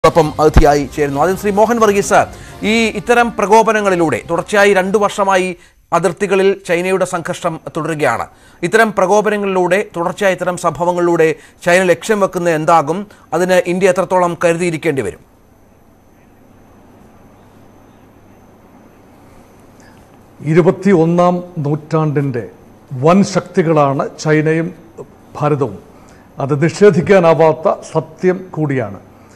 ൊപ്പം അതിഥിയായി ചേരുന്നു ആദ്യം ശ്രീ മോഹൻ വർഗീസ് ഈ ഇത്തരം പ്രകോപനങ്ങളിലൂടെ തുടർച്ചയായി രണ്ടു വർഷമായി അതിർത്തികളിൽ ചൈനയുടെ സംഘർഷം തുടരുകയാണ് ഇത്തരം പ്രകോപനങ്ങളിലൂടെ തുടർച്ചയായി ഇത്തരം സംഭവങ്ങളിലൂടെ ചൈന ലക്ഷ്യം വെക്കുന്നത് എന്താകും അതിന് ഇന്ത്യ എത്രത്തോളം കരുതിയിരിക്കേണ്ടി വരും ഇരുപത്തി ഒന്നാം നൂറ്റാണ്ടിൻ്റെ വൻ ശക്തികളാണ് ചൈനയും ഭാരതവും അത് നിഷേധിക്കാനാവാത്ത സത്യം കൂടിയാണ്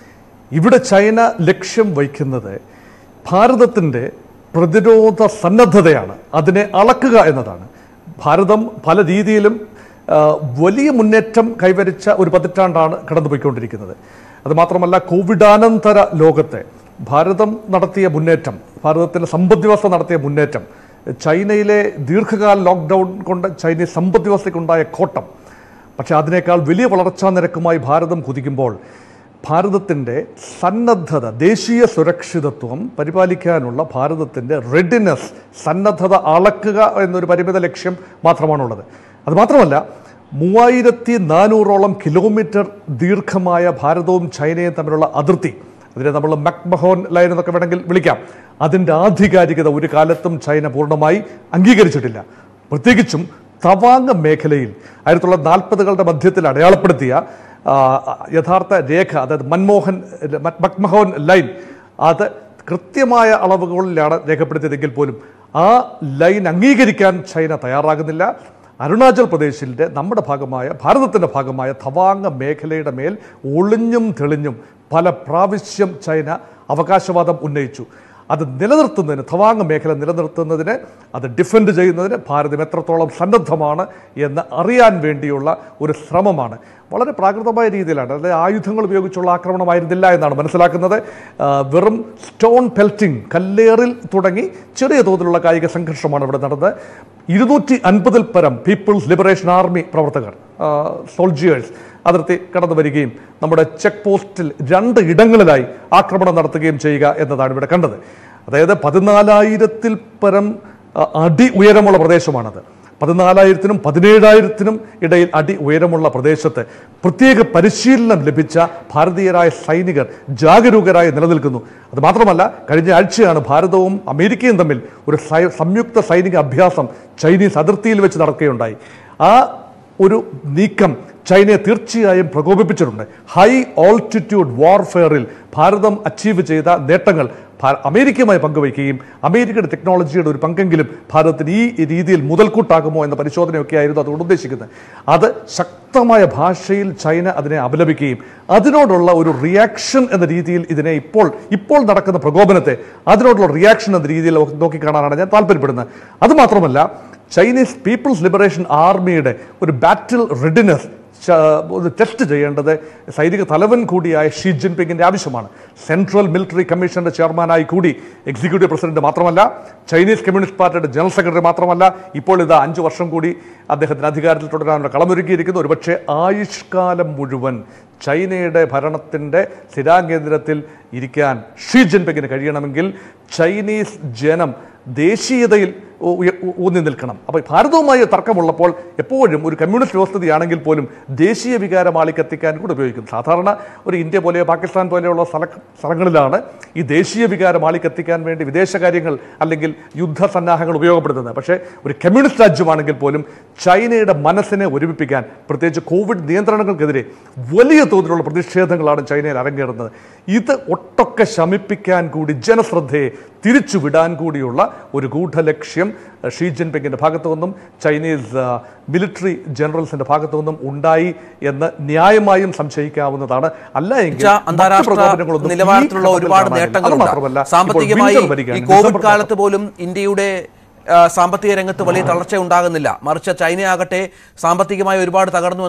ഇവിടെ ചൈന ലക്ഷ്യം വയ്ക്കുന്നത് ഭാരതത്തിൻ്റെ പ്രതിരോധ സന്നദ്ധതയാണ് അതിനെ അളക്കുക എന്നതാണ് ഭാരതം പല രീതിയിലും ആ, വലിയ മുന്നേറ്റം കൈവരിച്ച ഒരു പതിറ്റാണ്ടാണ് കടന്നുപോയിക്കൊണ്ടിരിക്കുന്നത് അത് മാത്രമല്ല കോവിഡാനന്തര ലോകത്തെ ഭാരതം നടത്തിയ മുന്നേറ്റം ഭാരതത്തിൻ്റെ സമ്പദ് വ്യവസ്ഥ നടത്തിയ മുന്നേറ്റം ചൈനയിലെ ദീർഘകാല ലോക്ക്ഡൗൺ കൊണ്ട് ചൈനീസ് സമ്പദ് വ്യവസ്ഥയ്ക്കുണ്ടായ കോട്ടം പക്ഷേ അതിനേക്കാൾ വലിയ വളർച്ചാ നിരക്കുമായി ഭാരതം കുതിക്കുമ്പോൾ ഭാരതത്തിൻ്റെ സന്നദ്ധത ദേശീയ സുരക്ഷിതത്വം പരിപാലിക്കാനുള്ള ഭാരതത്തിൻ്റെ റെഡിനെസ് സന്നദ്ധത അളക്കുക എന്നൊരു പരിമിത ലക്ഷ്യം മാത്രമാണുള്ളത് അതുമാത്രമല്ല മൂവായിരത്തി നാനൂറോളം കിലോമീറ്റർ ദീർഘമായ ഭാരതവും ചൈനയും തമ്മിലുള്ള അതിർത്തി അതിനെ നമ്മൾ മക്മഹോൻ ലൈൻ എന്നൊക്കെ വേണമെങ്കിൽ വിളിക്കാം അതിൻ്റെ ആധികാരികത ഒരു കാലത്തും ചൈന പൂർണ്ണമായി അംഗീകരിച്ചിട്ടില്ല പ്രത്യേകിച്ചും തവാങ് മേഖലയിൽ ആയിരത്തി തൊള്ളായിരത്തി നാൽപ്പതുകളുടെ മധ്യത്തിൽ അടയാളപ്പെടുത്തിയ ആ, യഥാർത്ഥ രേഖ അതായത് മൻമോഹൻ മ- മക്മഹോൻ ലൈൻ അത് കൃത്യമായ അളവുകളിലാണ് രേഖപ്പെടുത്തിയതെങ്കിൽ പോലും ആ ലൈൻ അംഗീകരിക്കാൻ ചൈന തയ്യാറാകുന്നില്ല അരുണാചൽ പ്രദേശിൻ്റെ നമ്മുടെ ഭാഗമായ ഭാരതത്തിൻ്റെ ഭാഗമായ തവാങ് മേഖലയുടെ മേൽ ഒളിഞ്ഞും തെളിഞ്ഞും പല പ്രാവശ്യം ചൈന അവകാശവാദം ഉന്നയിച്ചു അത് നിലനിർത്തുന്നതിന് തവാങ് മേഖല നിലനിർത്തുന്നതിന് അത് ഡിഫെൻഡ് ചെയ്യുന്നതിന് ഭാരതം എത്രത്തോളം സന്നദ്ധമാണ് എന്ന് അറിയാൻ വേണ്ടിയുള്ള ഒരു ശ്രമമാണ് വളരെ പ്രാകൃതമായ രീതിയിലാണ് അതായത് ആയുധങ്ങൾ ഉപയോഗിച്ചുള്ള ആക്രമണമായിരുന്നില്ല എന്നാണ് മനസ്സിലാക്കുന്നത് ആ, വെറും സ്റ്റോൺ പെൽറ്റിംഗ് കല്ലേറിൽ തുടങ്ങി ചെറിയ തോതിലുള്ള കായിക സംഘർഷമാണ് ഇവിടെ നടന്നത് ഇരുന്നൂറ്റി അൻപതിൽ പരം പീപ്പിൾസ് ലിബറേഷൻ ആർമി പ്രവർത്തകർ സോൾജിയേഴ്സ് അതിർത്തി കടന്നു വരികയും നമ്മുടെ ചെക്ക് പോസ്റ്റിൽ രണ്ട് ഇടങ്ങളിലായി ആക്രമണം നടത്തുകയും ചെയ്യുക എന്നതാണ് ഇവിടെ കണ്ടത് അതായത് പതിനാലായിരത്തിൽ പരം ആ, അടി ഉയരമുള്ള പ്രദേശമാണത് പതിനാലായിരത്തിനും പതിനേഴായിരത്തിനും ഇടയിൽ അടി ഉയരമുള്ള പ്രദേശത്ത് പ്രത്യേക പരിശീലനം ലഭിച്ച ഭാരതീയരായ സൈനികർ ജാഗരൂകരായി നിലനിൽക്കുന്നു അത് മാത്രമല്ല കഴിഞ്ഞ ആഴ്ചയാണ് ഭാരതവും അമേരിക്കയും തമ്മിൽ ഒരു സൈ- സംയുക്ത സൈനിക അഭ്യാസം ചൈനീസ് അതിർത്തിയിൽ വെച്ച് നടക്കുകയുണ്ടായി ആ ഒരു നീക്കം ചൈനയെ തീർച്ചയായും പ്രകോപിപ്പിച്ചിട്ടുണ്ട് ഹൈ ഓൾട്ടിറ്റ്യൂഡ് വാർഫെയറിൽ ഭാരതം അച്ചീവ് ചെയ്ത നേട്ടങ്ങൾ ഭാ- അമേരിക്കയുമായി പങ്കുവയ്ക്കുകയും അമേരിക്കയുടെ ടെക്നോളജിയുടെ ഒരു പങ്കെങ്കിലും ഭാരതത്തിന് ഈ രീതിയിൽ മുതൽക്കൂട്ടാകുമോ എന്ന പരിശോധനയൊക്കെ ആയിരുന്നു അതുകൊണ്ട് ഉദ്ദേശിക്കുന്നത് അത് ശക്തമായ ഭാഷയിൽ ചൈന അതിനെ അപലപിക്കുകയും അതിനോടുള്ള ഒരു റിയാക്ഷൻ എന്ന രീതിയിൽ ഇതിനെ ഇപ്പോൾ ഇപ്പോൾ നടക്കുന്ന പ്രകോപനത്തെ അതിനോടുള്ള റിയാക്ഷൻ എന്ന രീതിയിൽ നോക്കിക്കാണാനാണ് ഞാൻ താല്പര്യപ്പെടുന്നത് അതുമാത്രമല്ല ചൈനീസ് പീപ്പിൾസ് ലിബറേഷൻ ആർമിയുടെ ഒരു ബാറ്റിൽ റെഡിനെസ് ഒന്ന് ടെസ്റ്റ് ചെയ്യേണ്ടത് സൈനിക തലവൻ കൂടിയായ ഷീ ജിൻപിങ്ങിന്റെ ആവശ്യമാണ് സെൻട്രൽ മിലിറ്ററി കമ്മീഷന്റെ ചെയർമാനായി കൂടി എക്സിക്യൂട്ടീവ് പ്രസിഡന്റ് മാത്രമല്ല ചൈനീസ് കമ്മ്യൂണിസ്റ്റ് പാർട്ടിയുടെ ജനറൽ സെക്രട്ടറി മാത്രമല്ല ഇപ്പോൾ ഇത് അഞ്ചു വർഷം കൂടി അദ്ദേഹത്തിന് അധികാരത്തിൽ തുടരാനുള്ള കളമൊരുക്കിയിരിക്കുന്നു ഒരുപക്ഷെ ആയുഷ്കാലം മുഴുവൻ ചൈനയുടെ ഭരണത്തിൻ്റെ സ്ഥിരാകേന്ദ്രത്തിൽ ഇരിക്കാൻ ഷീ ജിൻപിങ്ങിന് കഴിയണമെങ്കിൽ ചൈനീസ് ജനം ദേശീയതയിൽ ഉ- ഉയ- ഉ- ഊന്നി നിൽക്കണം അപ്പോൾ ഭാരതവുമായി തർക്കമുള്ളപ്പോൾ എപ്പോഴും ഒരു കമ്മ്യൂണിസ്റ്റ് വ്യവസ്ഥതയാണെങ്കിൽ പോലും ദേശീയ വികാരം ആളിക്കത്തിക്കാൻ കൂടെ ഉപയോഗിക്കും സാധാരണ ഒരു ഇന്ത്യ പോലെയോ പാകിസ്ഥാൻ പോലെയുള്ള സ്ഥല സ്ഥലങ്ങളിലാണ് ഈ ദേശീയ വികാരം ആളിക്കത്തിക്കാൻ വേണ്ടി വിദേശകാര്യങ്ങൾ അല്ലെങ്കിൽ യുദ്ധസന്നാഹങ്ങൾ ഉപയോഗപ്പെടുത്തുന്നത് പക്ഷേ ഒരു കമ്മ്യൂണിസ്റ്റ് രാജ്യമാണെങ്കിൽ പോലും ചൈനയുടെ മനസ്സിനെ ഒരുമിപ്പിക്കാൻ പ്രത്യേകിച്ച് കോവിഡ് നിയന്ത്രണങ്ങൾക്കെതിരെ വലിയ തോതിലുള്ള പ്രതിഷേധങ്ങളാണ് ചൈനയിൽ അരങ്ങേറുന്നത് ഇത് ഒട്ടൊക്കെ ശമിപ്പിക്കാൻ കൂടി ജനശ്രദ്ധയെ തിരിച്ചുവിടാൻ കൂടിയുള്ള ഒരു ഗൂഢലക്ഷ്യം അഹ്, ഷീ ജിൻപിങ്ങിന്റെ ഭാഗത്തു നിന്നും ചൈനീസ് ആ, മിലിറ്ററി ജനറൽസിന്റെ ഭാഗത്തു നിന്നും ഉണ്ടായി എന്ന് ന്യായമായും സംശയിക്കാവുന്നതാണ് അല്ല എങ്കിൽ ച- മറ്റ് അന്താരാഷ്ട്ര പ്രകോപനങ്ങളൊന്നും ഈ നിലവാരത്തിലുള്ള ഘട്ടത്തിൽ ഒരുപാട് കാണാനില്ല. അത് നേട്ടങ്ങളുണ്ട് മാത്രമല്ല, ഇപ്പോൾ സാമ്പത്തികമായി winter ഈ വരികയാണ്. കോവിഡ് ഡിസംബർ കാലത്ത് പോലും ഇന്ത്യയുടെ ആ, സാമ്പത്തിക രംഗത്ത് വലിയ തളർച്ച ഉണ്ടാകുന്നില്ല മറിച്ച് ചൈനയാകട്ടെ സാമ്പത്തികമായി ഒരുപാട് തകർന്നു